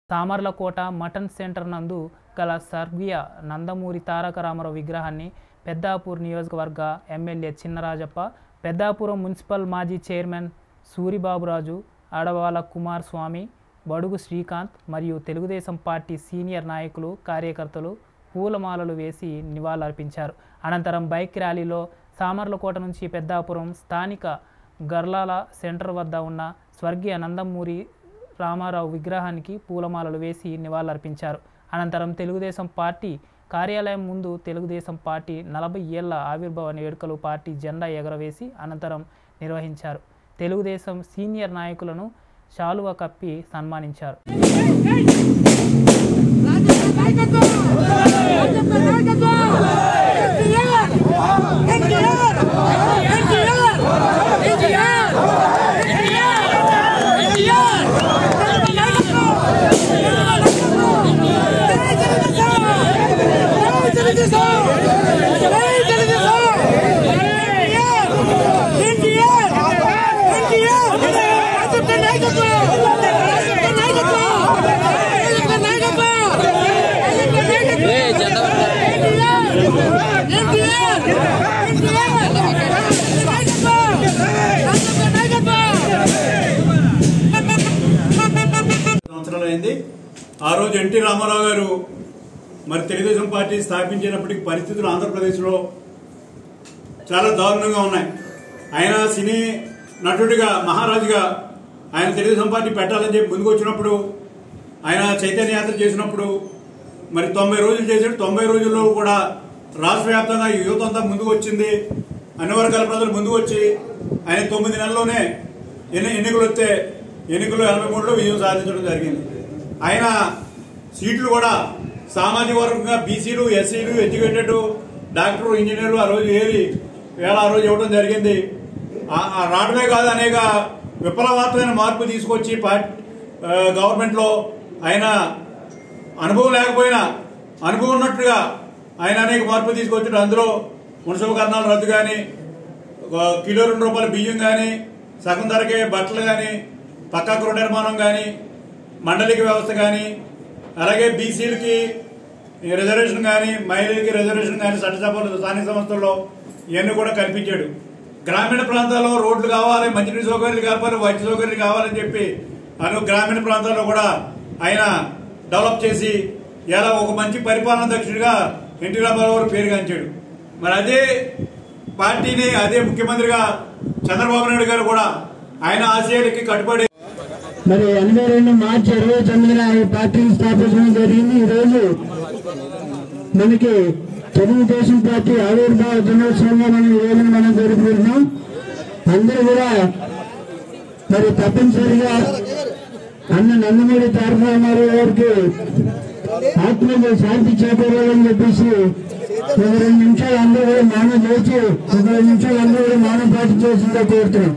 Samarlakota mutton centre నందు గల స్వర్గీయ నందమూరి తారక రామారావు విగ్రహాన్ని పెద్దాపూర్ నియోజకవర్గ ఎమ్మెల్యే చిన్నరాజప్ప పెద్దాపురం మున్సిపల్ మాజీ చైర్మన్ సూరిబాబురాజు ఆడవాల కుమార్ స్వామి బడుగు శ్రీకాంత్ మరియు తెలుగుదేశం పార్టీ సీనియర్ నాయకులు కార్యకర్తలు పూలమాలలు వేసి నివాళులర్పించారు అనంతరం బైక్ ర్యాలీలో సామర్లకోట నుంచి పెద్దాపురం స్థానిక గర్లాల సెంటర్ వద్ద ఉన్న స్వర్గీయ నందమూరి రామారావు విగ్రహానికి పూలమాలలు వేసి నివాళులర్పించారు అనంతరం తెలుగుదేశం పార్టీ కార్యాలయం ముందు తెలుగుదేశం పార్టీ నలభై ఏళ్ల ఆవిర్భావ వేడుకలు పార్టీ జెండా ఎగరవేసి అనంతరం నిర్వహించారు తెలుగుదేశం సీనియర్ నాయకులను శాలువ కప్పి సన్మానించారు సంవత్సరాలు అయింది ఆ రోజు ఎన్టీ రామారావు గారు మరి తెలుగుదేశం పార్టీ స్థాపించినప్పటికీ పరిస్థితులు ఆంధ్రప్రదేశ్లో చాలా దారుణంగా ఉన్నాయి ఆయన సినీ నటుడిగా మహారాజుగా ఆయన తెలుగుదేశం పార్టీ పెట్టాలని చెప్పి ముందుకు వచ్చినప్పుడు ఆయన చైతన్య యాత్ర చేసినప్పుడు మరి తొంభై రోజులు చేశాడు తొంభై రోజుల్లో కూడా రాష్ట్ర వ్యాప్తంగా ఈ యువత అంతా ముందుకు వచ్చింది అన్ని వర్గాల ప్రజలు ముందుకు వచ్చి ఆయన తొమ్మిది నెలల్లోనే ఎన్ని ఎన్నికలు వస్తే ఎన్నికలు ఎనభై మూడులో విజయం సాధించడం జరిగింది ఆయన సీట్లు కూడా సామాజిక వర్గంగా బీసీలు ఎస్సీలు ఎడ్యుకేటెడ్ డాక్టర్ ఇంజనీర్లు ఆ రోజు ఏరి వేళ ఆ రోజు ఇవ్వడం జరిగింది ఆ- ఆ రావడమే కాదు అనేక విప్లవాత్మకమైన మార్పు తీసుకొచ్చి పార్టీ గవర్నమెంట్లో ఆయన అనుభవం లేకపోయినా అనుభవం ఉన్నట్టుగా ఆయన అనేక మార్పులు తీసుకొచ్చాడు అందులో మున్సిపకరణాలు రద్దు కానీ ఒక కిలో రెండు రూపాయల బియ్యం కానీ సగం ధరకే బట్టలు కానీ పక్కా గృహ నిర్మాణం కానీ మండలిక వ్యవస్థ కానీ అలాగే బీసీలకి రిజర్వేషన్ కానీ మహిళలకి రిజర్వేషన్ కానీ చట్టసభలు స్థానిక సంస్థల్లో ఇవన్నీ కూడా కల్పించాడు గ్రామీణ ప్రాంతాల్లో రోడ్లు కావాలి మంచినీటి సౌకర్యాలు కావాలి వైద్య సౌకర్యాలు కావాలని చెప్పి అను గ్రామీణ ప్రాంతాల్లో కూడా ఆయన డెవలప్ చేసి ఇలా ఒక మంచి పరిపాలన దక్షుడిగా ఎన్టీ రామారావు గారు పేరుగాంచాడు మరి అదే పార్టీని అదే ముఖ్యమంత్రిగా చంద్రబాబు నాయుడు గారు కూడా ఆయన ఆశయాలకి కట్టుబడి మరి ఎనభై రెండు మార్చి ఇరవై తొమ్మిదిన ఈ పార్టీని స్థాపించడం జరిగింది ఈ రోజు మనకి తెలుగుదేశం పార్టీ ఆవిర్భావ దినోత్సవంగా మనం ఈ రోజున మనం జరుపుకుంటున్నాం అందరూ కూడా మరి తప్పనిసరిగా అన్న నందమూరి తారక రామారావు గారికి ఆత్మకు శాంతి చేకూరాలని చెప్పేసి ఒక రెండు నిమిషాలు అందరూ కూడా మౌనం చేసి ఒక రెండు నిమిషాలు అందరూ కూడా మౌనం పాటి చేసిందో కోరుతున్నాం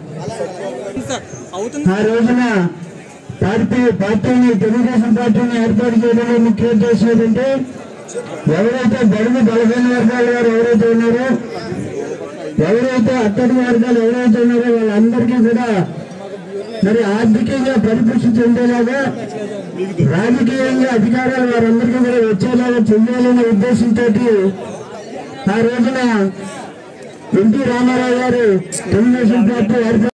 ఆ రోజున పార్టీ పార్టీని తెలుగుదేశం పార్టీని ఏర్పాటు చేయడంలో ముఖ్య ఉద్దేశం ఏంటంటే ఎవరైతే బడుగు బలహీన వర్గాల వారు ఎవరైతే ఉన్నారో ఎవరైతే అట్టడి వర్గాలు ఎవరైతే ఉన్నారో వాళ్ళందరికీ కూడా మరి ఆర్థికంగా పరిపుష్టి చెందేలాగా రాజకీయంగా అధికారాలు వారందరికీ కూడా వచ్చేలాగా చెందాలనే ఉద్దేశంతో ఆ రోజున ఎన్టీ రామారావు గారు తెలుగుదేశం పార్టీ ఏర్పాటు